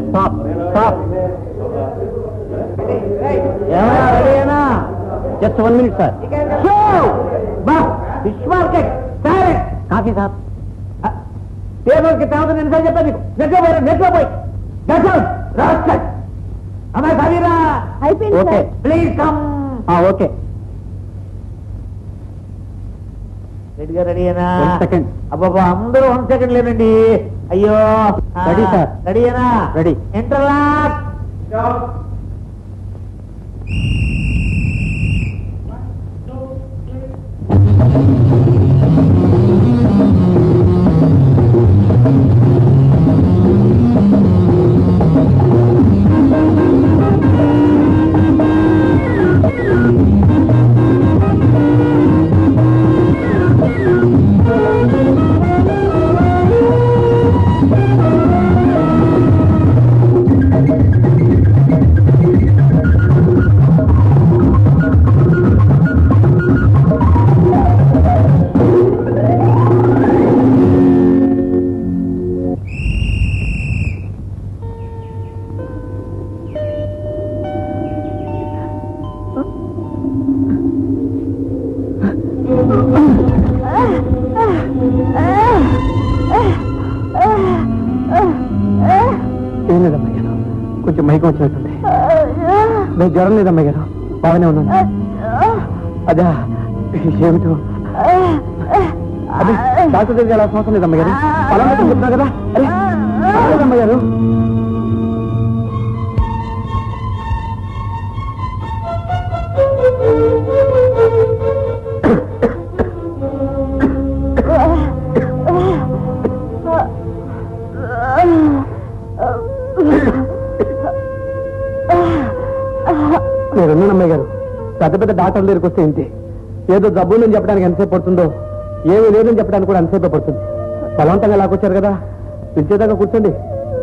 Stop stop ఏమైనా రెడీనా just one minute sir బా ఫిష్ మార్కెట్ సరే కాఫీ సార్ టేబుల్ కి తేవద్దు నేను సార్ చెప్పాను నీకు నెట్లో పోయి నెట్లో పోయి రాస్కట్ అమ్మాయి కవిరా అయిపోయింది okay sir. Please come okay రెడీగా రెడీనా One second. అబ్బాబా అందరూ వన్ సెకండ్ లేనండి అయ్యో Ready, sir. రెడీనా Ready. ఇంటర్లాక్ ఏం లేదమ్మా గారు కొంచెం మైకం వచ్చినట్టుంది నేను జ్వరం లేదమ్మా గారు బాగానే ఉన్నాను అదే ఏమిటో అది డాక్టర్ దగ్గర వెళ్ళాల్సిన అవసరం లేదమ్మా గారు పొలం మీద చెప్తున్నా కదా అరే లేదమ్మా గారు మీరున్నాను అమ్మాయి గారు పెద్ద పెద్ద డాక్టర్ల దగ్గరికి వస్తే ఇంతే ఏదో జబ్బు ఉందని చెప్పడానికి ఎంతసేపు పడుతుందో ఏమీ లేదని చెప్పడానికి కూడా ఎంతసేపు పడుతుంది బలవంతంగా లాక్కొచ్చారు కదా పిలిచేదాకా కూర్చోండి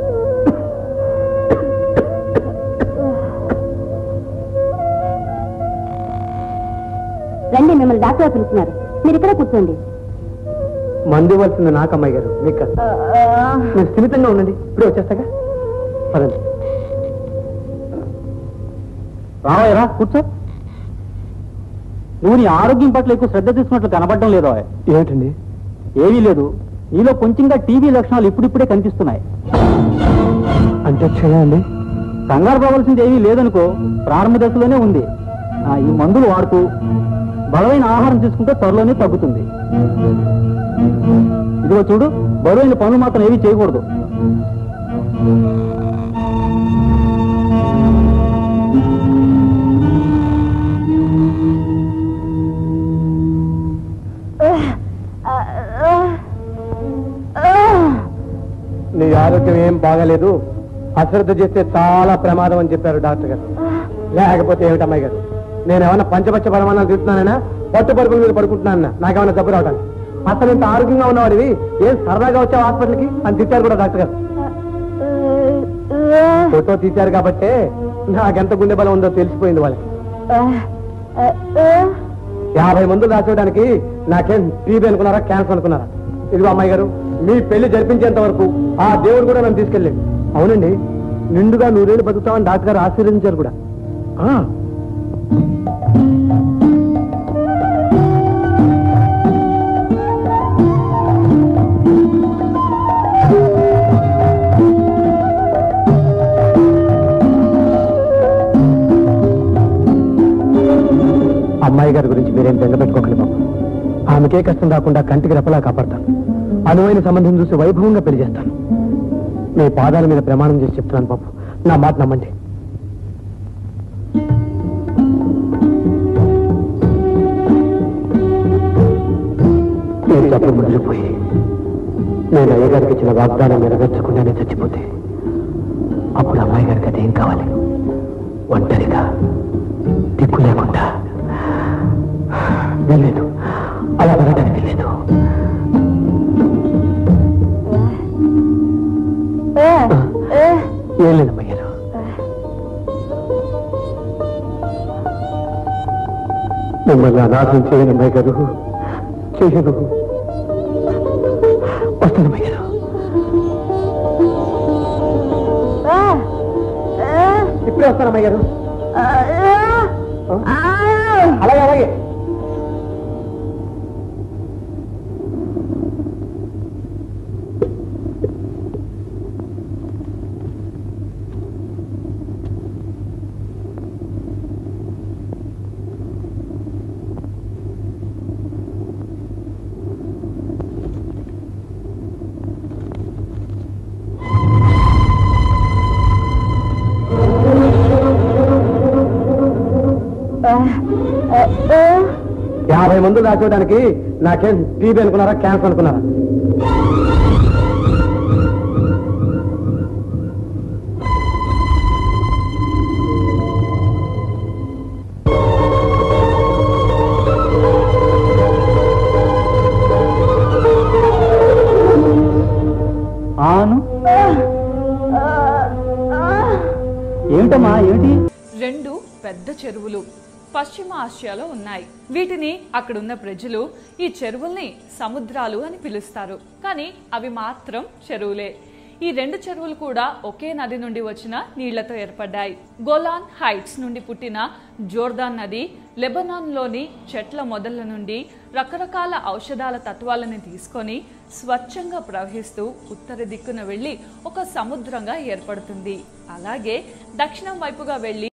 రండి మిమ్మల్ని డాక్టర్ పిలుస్తున్నారు మీరు ఇక్కడ కూర్చోండి మందు ఇవ్వాల్సింది నాకు అమ్మాయి గారు మీకు కాదు. మీరు స్థిమితంగా ఉండండి ఇప్పుడే వచ్చేస్తాగా పదండి రావయ్యరా కూర్చో నువ్వు నీ ఆరోగ్యం పట్ల ఎక్కువ శ్రద్ధ తీసుకున్నట్లు కనబడడం లేదో ఏమిటండి ఏమీ లేదు నీలో కొంచెంగా టీవీ లక్షణాలు ఇప్పుడిప్పుడే కనిపిస్తున్నాయి అంటే క్షయ అండి కంగారు పోవలసింది ఏమీ లేదనుకో ప్రారంభ దశలోనే ఉంది ఆ, ఈ మందులు వాడుతూ బలమైన ఆహారం తీసుకుంటే త్వరలోనే తగ్గుతుంది ఇదిగో చూడు బరువైన పనులు మాత్రం ఏమీ చేయకూడదు నీ ఆరోగ్యం ఏం బాగాలేదు అశ్రద్ధ చేస్తే చాలా ప్రమాదం అని చెప్పారు డాక్టర్ గారు లేకపోతే ఏమిటి అమ్మాయి గారు నేను ఏమన్నా పంచపచ్చ పరమాణాలు తింటున్నానైనా పట్టు పరుపుల మీద పడుకుంటున్నానా నాకేమన్నా జబ్బు రావడానికి అసలు ఇంత ఆరోగ్యంగా ఉన్నవాడివి ఏం సరదాగా వచ్చావు హాస్పిటల్కి అని తిట్టారు కూడా డాక్టర్ గారు ఫోటో తీశారు కాబట్టే నాకెంత గుండె బలం ఉందో తెలిసిపోయింది వాళ్ళకి యాభై మందులు రాసేయడానికి నాకేం టీబీ అనుకున్నారా క్యాన్సర్ అనుకున్నారా ఇదిగో అమ్మాయి గారు మీ పెళ్లి జరిపించేంత వరకు ఆ దేవుడు కూడా నన్ను తీసుకెళ్ళండి అవునండి నిండుగా నూరేళ్ళు బతుకుతామని డాక్టర్ గారు ఆశీర్వదించారు కూడా ఆ. అమ్మాయి గారి గురించి మీరేం బెంగ పెట్టుకోకండి బాబు ఆమెకే కష్టం రాకుండా కంటికి రెప్పలా కాపాడతాను అనువైన సంబంధం చూసి వైభవంగా పెళ్లి చేస్తాను మీ పాదాల మీద ప్రమాణం చేసి చెప్తున్నాను బాబు నా మాట నమ్మండి నేను చెప్పు ముడిపోయి నేను అయ్యగారికి ఇచ్చిన వాగ్దానం నెరవేర్చకుండానే చచ్చిపోతే అప్పుడు అమ్మాయి గారికి అది ఏం కావాలి ఒంటరిగా దిక్కు లేకుండా వెళ్ళలేదు అలా వెళ్ళడానికి లేదు ఏం లేదమ్మా గారు మిమ్మల్ని అనాథం చేయను అమ్మాయి గారు చేయను వస్తాను అమ్మాయి గారు ఇప్పుడే వస్తాను అమ్మాయి గారు అలాగే అలాగే యాభై మందులు రాసుకోవడానికి నాకేం టీబీ అనుకున్నారా క్యాన్సర్ అనుకున్నారా ఆను ఏమిటమ్మా ఏమిటి రెండు పెద్ద చెరువులు పశ్చిమ ఆసియాలో ఉన్నాయి వీటిని అక్కడున్న ప్రజలు ఈ చెరువుల్ని సముద్రాలు అని పిలుస్తారు కానీ అవి మాత్రం చెరువులే ఈ రెండు చెరువులు కూడా ఒకే నది నుండి వచ్చిన నీళ్లతో ఏర్పడ్డాయి గోలాన్ హైట్స్ నుండి పుట్టిన జోర్దాన్ నది లెబనాన్లోని చెట్ల మొదళ్ల నుండి రకరకాల ఔషధాల తత్వాలను తీసుకొని స్వచ్ఛంగా ప్రవహిస్తూ ఉత్తర దిక్కున వెళ్ళి ఒక సముద్రంగా ఏర్పడుతుంది అలాగే దక్షిణం వైపుగా వెళ్ళి